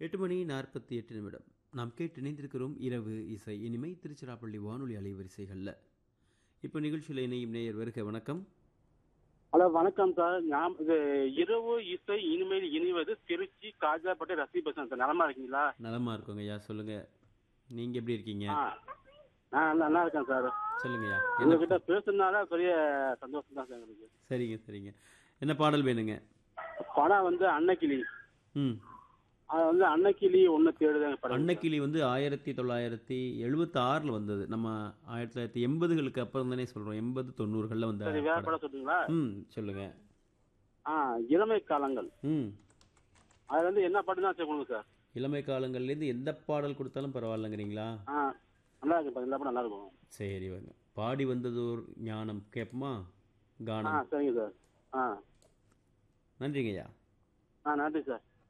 எட்டு மணி நாற்பத்தி எட்டு நிமிடம் நாம் கேட்டு இணைந்திருக்கிறோம் இரவு இசை இனிமை திருச்சிராப்பள்ளி வானொலி அலைவரிசைகளில் இப்போ நிகழ்ச்சியில் இணையும் நேயர் வருக வணக்கம் ஹலோ வணக்கம் சார் நான் இது இரவு இசை இனிமேல் இனிவது திருச்சி காஜாப்பட்டை ரசி பேசுறேன் சார் நலமா இருக்கீங்களா நலமா இருக்கோங்க ஐயா சொல்லுங்க நீங்க எப்படி இருக்கீங்க ஆ நான் நல்லா- நல்லா இருக்கேன் சார் சொல்லுங்கய்யா என்ன உங்ககிட்ட பேசுனதுனால பெரிய சந்தோஷம் தான் சார் எனக்கு சரிங்க சரிங்க என்ன பாடல் வேணுங்க படம் வந்து அன்னக்கிளி ம் அது வந்து அன்னக்கிளி ஒன்று தேடுதாங்க படம் அன்னக்கிளி வந்து ஆயிரத்தி தொள்ளாயிரத்தி எழுபத்தி ஆறில் வந்தது நம்ம ஆயிரத்தி தொள்ளாயிரத்தி எண்பதுகளுக்கு அப்புறம் தானே சொல்கிறோம் எண்பது தொண்ணூறுகளில் வந்த சரி வேற படம். படம் சொல்றீங்களா ம் சொல்லுங்க ஆ இளமை காலங்கள் ம் அது வந்து என்ன பாட்டு தான் கொடுங்க சார் இளமை காலங்கள்லேருந்து எந்த பாடல் கொடுத்தாலும் பரவாயில்லைங்கிறீங்களா ஆ நல்லா இருக்கு பாருங்க, எல்லா படம் நல்லா இருக்கும் சரி வாங்க பாடி வந்ததோர் ஞானம் கேட்போமா ஆ கானம் சரிங்க சார் ஆ நன்றிங்கய்யா ஆ நன்றி சார்